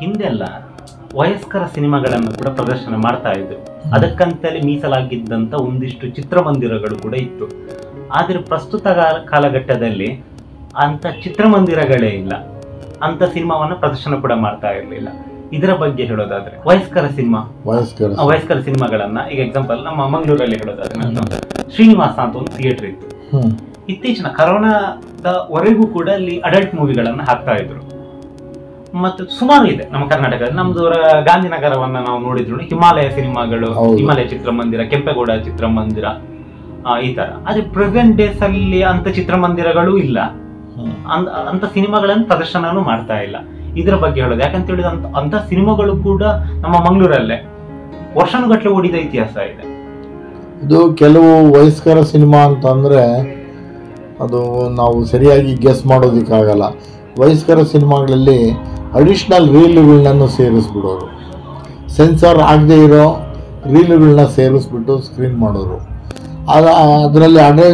ಹಿಂದೆಲ್ಲ ವಯಸ್ಕರ ಸಿನಿಮಾಗಳನ್ನು ಕೂಡ ಪ್ರದರ್ಶನ ಮಾಡ್ತಾ ಇದ್ರು ಅದಕ್ಕಂತಲೇ ಮೀಸಲಾಗಿದ್ದಂತ ಒಂದಿಷ್ಟು ಚಿತ್ರಮಂದಿರಗಳು ಕೂಡ ಇತ್ತು ಆದರೆ ಪ್ರಸ್ತುತ ಕಾಲ- ಕಾಲಘಟ್ಟದಲ್ಲಿ ಅಂತ ಚಿತ್ರಮಂದಿರಗಳೇ ಇಲ್ಲ ಅಂತ ಸಿನಿಮಾವನ್ನ ಪ್ರದರ್ಶನ ಕೂಡ ಮಾಡ್ತಾ ಇರಲಿಲ್ಲ ಇದರ ಬಗ್ಗೆ ಹೇಳೋದಾದ್ರೆ ವಯಸ್ಕರ ಸಿನಿಮಾ ವಯಸ್ಕರ ಆ ವಯಸ್ಕರ ಸಿನಿಮಾಗಳನ್ನ ಈಗ ಎಕ್ಸಾಂಪಲ್ ನಮ್ಮ ಮಂಗಳೂರಲ್ಲಿ ಹೇಳೋದಾದ್ರೆ ನಾನು ಶ್ರೀನಿವಾಸ ಅಂತ ಒಂದು ಥಿಯೇಟರ್ ಇತ್ತು ಹ್ಮ್ ಇತ್ತೀಚಿನ ಕರೋನಾದ ವರೆಗೂ ಕೂಡ ಅಲ್ಲಿ ಅಡಲ್ಟ್ ಮೂವಿಗಳನ್ನ ಹಾಕ್ತಾ ಇದ್ರು ಮತ್ತು ಸುಮಾರು ಇದೆ ನಮ್ಮ ಕರ್ನಾಟಕದಲ್ಲಿ ನಮ್ದು ರ- ಗಾಂಧಿನಗರವನ್ನ ನಾವು ನೋಡಿದ್ರು ಹಿಮಾಲಯ ಸಿನಿಮಾಗಳು ಹೌದು. ಹಿಮಾಲಯ ಚಿತ್ರಮಂದಿರ ಕೆಂಪೇಗೌಡ ಚಿತ್ರಮಂದಿರ ಆ, ಈ ತರ ಆದ್ರೆ ಪ್ರೆಸೆಂಟ್ ಡೇಸ್ ಅಲ್ಲಿ ಅಂತ ಚಿತ್ರಮಂದಿರಗಳು ಇಲ್ಲ ಹ್ಮ್. ಅಂದ್- ಅಂತ ಸಿನಿಮಾಗಳನ್ನು ಪ್ರದರ್ಶನನೂ ಮಾಡ್ತಾ ಇಲ್ಲ ಇದರ ಬಗ್ಗೆ ಹೇಳೋದು ಯಾಕಂತ ಹೇಳಿದ್ರೆ ಅಂತ ಅಂತ ಸಿನಿಮಾಗಳು ಕೂಡ ನಮ್ಮ ಮಂಗಳೂರಲ್ಲೇ ವರ್ಷಾನುಗಟ್ಲೆ ಓಡಿದ ಇತಿಹಾಸ ಇದೆ ಇದು ಕೆಲವು ವಯಸ್ಕರ ಸಿನಿಮಾ ಅಂತಂದರೆ ಅದು ನಾವು ಸರಿಯಾಗಿ ಗೆಸ್ ಮಾಡೋದಕ್ಕಾಗಲ್ಲ ವಯಸ್ಕರ ಸಿನಿಮಾಗಳಲ್ಲಿ ಅಡಿಷ್ನಲ್ ರೀಲ್ಗಳನ್ನ ಸೇರಿಸ್ಬಿಡೋರು ಸೆನ್ಸಾರ್ ಆಗದೆ ಇರೋ ರೀಲ್ಗಳನ್ನ ಸೇರಿಸ್ಬಿಟ್ಟು ಸ್ಕ್ರೀನ್ ಮಾಡೋರು ಅದ ಅದರಲ್ಲಿ ಅಡ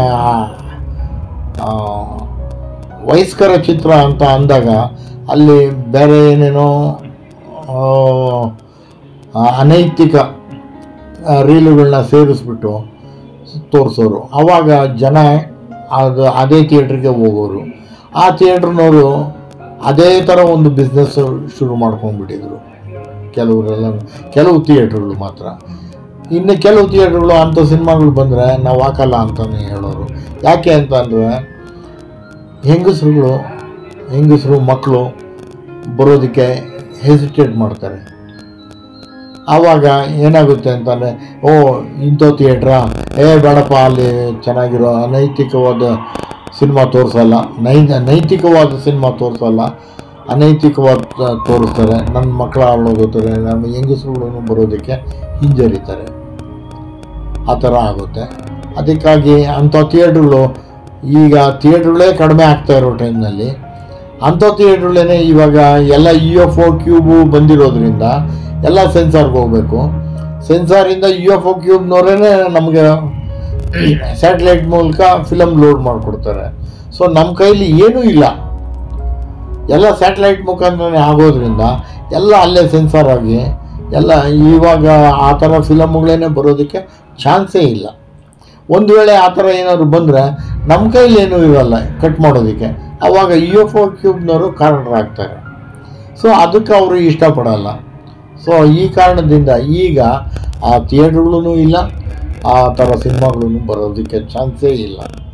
ಆ, ವಯಸ್ಕರ ಚಿತ್ರ ಅಂತ ಅಂದಾಗ ಅಲ್ಲಿ ಬೇರೆ ಏನೇನೋ ಆ, ಆ, ಅನೈತಿಕ ಆ, ರೀಲುಗಳನ್ನ ಸೇರಿಸ್ಬಿಟ್ಟು ತೋರಿಸೋರು ಆವಾಗ ಜನ ಅದು ಅದೇ ಥಿಯೇಟ್ರಿಗೆ ಹೋಗೋರು ಆ ಥಿಯೇಟ್ರ್ನವರು ಅದೇ ಥರ ಒಂದು ಬಿಸ್ನೆಸ್ ಶುರು ಮಾಡ್ಕೊಂಡ್ಬಿಟ್ಟಿದ್ರು ಕೆಲವರೆಲ್ಲ ಕೆಲವು ಥಿಯೇಟ್ರುಗಳು ಮಾತ್ರ ಇನ್ನು ಕೆಲವು ಥಿಯೇಟ್ರುಗಳು ಅಂಥ ಸಿನಿಮಾಗಳು ಬಂದರೆ ನಾವು ಹಾಕಲ್ಲ ಅಂತಲೇ ಹೇಳೋರು ಯಾಕೆ ಅಂತಂದರೆ ಹೆಂಗಸರುಗಳು ಹೆಂಗಸರು ಮಕ್ಕಳು ಬರೋದಕ್ಕೆ ಹೆಸಿಟೇಟ್ ಮಾಡ್ತಾರೆ ಆವಾಗ ಏನಾಗುತ್ತೆ ಅಂತಂದರೆ ಓ ಇಂಥ ಥಿಯೇಟ್ರಾ ಏ ಬೇಡಪ್ಪ ಅಲ್ಲಿ ಚೆನ್ನಾಗಿರೋ ಅನೈತಿಕವಾದ ಸಿನಿಮಾ ತೋರಿಸಲ್ಲ ನೈ ನೈತಿಕವಾದ ಸಿನಿಮಾ ತೋರಿಸಲ್ಲ ಅನೈತಿಕವಾದ ತೋರಿಸ್ತಾರೆ ನನ್ನ ಮಕ್ಕಳ ಹಾಳಾಗೋಗ್ತಾರೆ ನಮ್ಮ ಹೆಂಗಸರುಗಳನ್ನು ಬರೋದಕ್ಕೆ ಹಿಂಜರಿತಾರೆ ಆ ಥರ ಆಗುತ್ತೆ ಅದಕ್ಕಾಗಿ ಅಂಥ ಥಿಯೇಟ್ರುಗಳು ಈಗ ಥಿಯೇಟ್ರುಗಳೇ ಕಡಿಮೆ ಆಗ್ತಾ ಇರೋ ಟೈಮ್ನಲ್ಲಿ ಅಂಥ ಥಿಯೇಟ್ರುಗಳೇ ಇವಾಗ ಎಲ್ಲ ಇ ಎಫ್ ಒ ಕ್ಯೂಬು ಬಂದಿರೋದ್ರಿಂದ ಎಲ್ಲ ಸೆನ್ಸಾರ್ಗೆ ಹೋಗಬೇಕು ಸೆನ್ಸಾರಿಂದ ಯು ಎಫ್ ಒ ಕ್ಯೂಬ್ನವರೇ ನಮಗೆ ಸ್ಯಾಟಲೈಟ್ ಮೂಲಕ ಫಿಲಮ್ ಲೋಡ್ ಮಾಡಿಕೊಡ್ತಾರೆ ಸೊ ನಮ್ಮ ಕೈಲಿ ಏನೂ ಇಲ್ಲ ಎಲ್ಲ ಸ್ಯಾಟಲೈಟ್ ಮುಖಾಂತರನೇ ಆಗೋದ್ರಿಂದ ಎಲ್ಲ ಅಲ್ಲೇ ಸೆನ್ಸಾರ್ ಆಗಿ ಎಲ್ಲ ಇವಾಗ ಆ ಥರ ಫಿಲಮ್ಗಳೇ ಬರೋದಕ್ಕೆ ಚಾನ್ಸೇ ಇಲ್ಲ ಒಂದು ವೇಳೆ ಆ ಥರ ಏನಾದ್ರು ಬಂದರೆ ನಮ್ಮ ಕೈಲಿ ಏನೂ ಇರಲ್ಲ ಕಟ್ ಮಾಡೋದಕ್ಕೆ ಆವಾಗ ಇ ಎಫ್ ಒ ಕ್ಯೂಬ್ನವರು ಕಾರಣರಾಗ್ತಾರೆ ಸೊ ಅದಕ್ಕೆ ಅವರು ಇಷ್ಟಪಡಲ್ಲ ಸೊ ಈ ಕಾರಣದಿಂದ ಈಗ ಆ ಥಿಯೇಟ್ರುಗಳೂ ಇಲ್ಲ ಆ ಥರ ಸಿನಿಮಾಗಳೂ ಬರೋದಕ್ಕೆ ಚಾನ್ಸೇ ಇಲ್ಲ